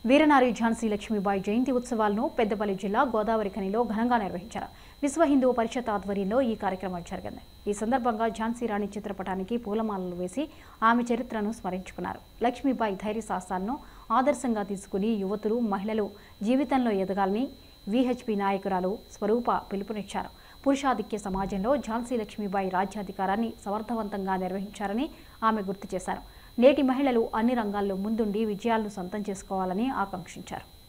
వీరనారి ఝాన్సీ లక్ష్మీబాయి జయంతి ఉత్సవాలను పెద్దపల్లి జిల్లా గోదావరి ఖనిలో ఘనంగా నిర్వహించారు విశ్వ హిందూ పరిషత్ ఆధ్వర్యంలో ఈ కార్యక్రమం జరిగింది ఈ సందర్భంగా ఝాన్సీ రాణి చిత్రపటానికి పూలమాలలు వేసి ఆమె చరిత్రను స్మరించుకున్నారు లక్ష్మీబాయి ధైర్య సాహసాలను ఆదర్శంగా తీసుకుని యువతులు మహిళలు జీవితంలో ఎదగాలని విహెచ్పి నాయకురాలు స్వరూప పిలుపునిచ్చారు పురుషాధిక్య సమాజంలో ఝాన్సీ లక్ష్మీబాయి రాజ్యాధికారాన్ని సమర్థవంతంగా నిర్వహించారని ఆమె గుర్తు చేశారు నేటి మహిళలు అన్ని రంగాల్లో ముందుండి విజయాలను సొంతం చేసుకోవాలని ఆకాంక్షించారు